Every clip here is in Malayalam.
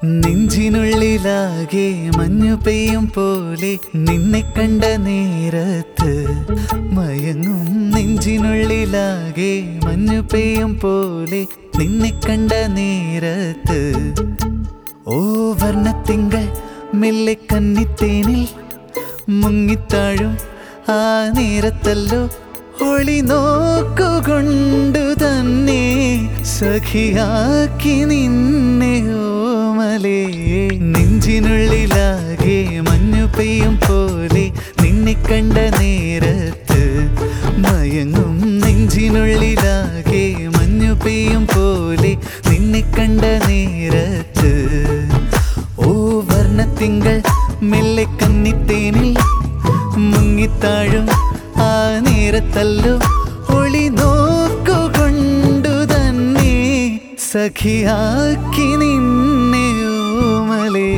നെഞ്ചിനുള്ളിലാകെ മഞ്ഞു പെയ്യും പോലെ നിന്നെ കണ്ട നേരത്ത് മയങ്ങും നെഞ്ചിനുള്ളിലാകെ മഞ്ഞു പെയ്യും പോലെ നിന്നെ കണ്ട നേരത്ത് ഓ വർണ്ണത്തിങ്കൾ മെല്ലെ കന്നിത്തേനിൽ മുങ്ങിത്താഴും ആ നേരത്തല്ലോ ഒളി നോക്കുകൊണ്ടു തന്നെ സഖിയാക്കി നിന്നെ ഓമലേ നെഞ്ചിനുള്ളിലാകെ മഞ്ഞു പെയ്യും പോലെ നിന്നെ കണ്ട നേരത്ത് മയങ്ങും നെഞ്ചിനുള്ളിലാകെ മഞ്ഞു പെയ്യും പോലെ നിന്നെ കണ്ട നേരത്ത് ഓ വർണ്ണത്തിങ്കൾ മെല്ലെ കന്നിത്തേനിൽ മുങ്ങിത്താഴും ആ നേരത്തല്ലോ ഒളി നോക്കുകൊണ്ടു തന്നെ സഖിയാക്കി നിന്നെ ഓമലേ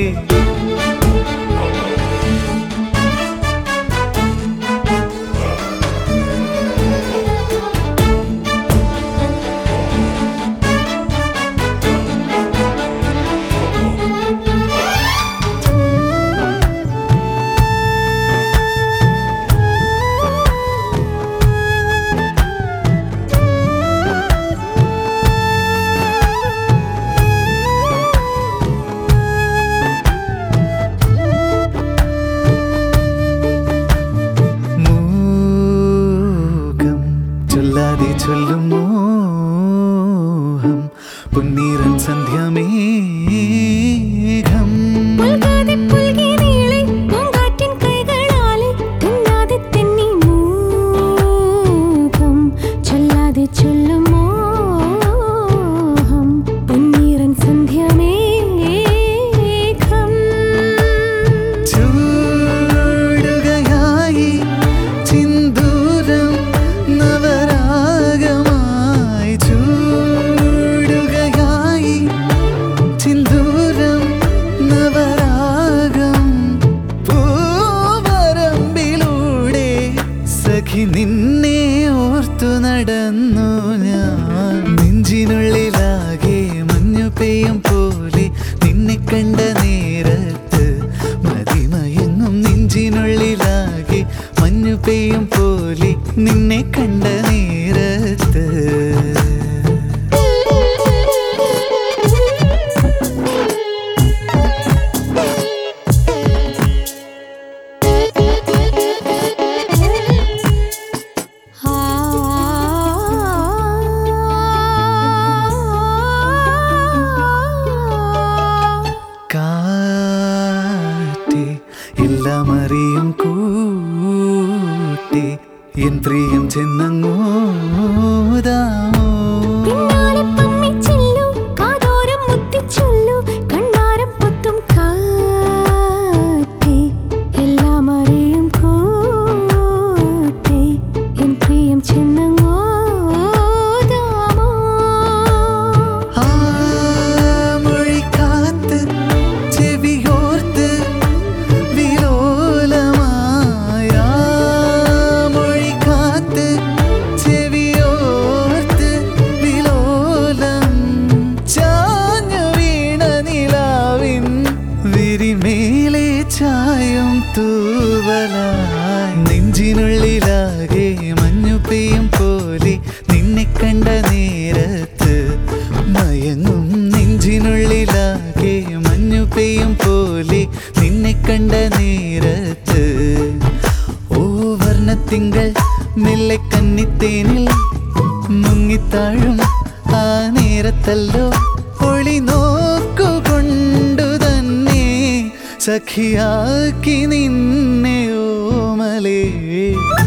മൂകം ചൊല്ലാതെ ചൊല്ലും മോഹം പൊന്നീറൻ സന്ധ്യമേഘം പുൽകാതെ പുൽകി നീളെ പൂങ്കാറ്റിൻ കൈകളാലെ തിന്നാതെ തെന്നി മൂകം ചൊല്ലാതെ ചൊല്ലും മോഹം പൊന്നീറൻ സന്ധ്യമേഘം ചൂടുകയായി ചിന്തൂരം നവരാഗമായി ചൂടുകയായി ചിന്തൂരം നവരാഗം പൂവരമ്പിലൂടെ സഖി നിന്നെ ഓർത്തു നടന്നു ഞാൻ നെഞ്ചിനുള്ളിലാകെ മഞ്ഞു പെയ്യും പോലെ നിന്നെ കണ്ട നേരത്ത് മതിമയങ്ങും നെഞ്ചിനുള്ളിലാകെ മഞ്ഞു പെയ്യും പോലെ നിന്നെ കണ്ട നേരത്ത് ആ കാറ്റേ എല്ലാം അറിയും കൂട്ടി എൻ പ്രിയം ചെന്നങ്ങോതാമോ പിന്നാലെ പമ്മിച്ചെല്ലു കാതോരം മുത്തിച്ചൊല്ലു കണ്ണാരം പൊത്തും കാറ്റേ എല്ലാം അറിയും കൂട്ടേ എൻ പ്രിയം ചെന്നങ്ങോതാമോ ആ മൊഴി കാത്ത് ചെവിയോർത്ത് വിലോലമായ ആ മൊഴി കാത്ത് ചെവിയോർത്ത് വിലോലം ചാഞ്ഞു വീണ നിലാവിൻ വിരിമേലെ ചായം തൂവലായി നെഞ്ചിനുള്ളിലാകെ മഞ്ഞു പെയ്യും പോലെ നിന്നെ കണ്ട നേരത്ത് മയങ്ങും നെഞ്ചിനുള്ളിലാകെ മഞ്ഞു പെയ്യും പോലെ നിന്നെ കണ്ട നേരത്ത് ഓ വർണ്ണത്തിങ്കൾ മെല്ലെ കന്നിത്തേനിൽ മുങ്ങിത്താഴും ആ നേരത്തല്ലോ ഒളി നോക്കുകൊണ്ടു തന്നെ സഖിയാക്കി നിന്നെ ഓമലേ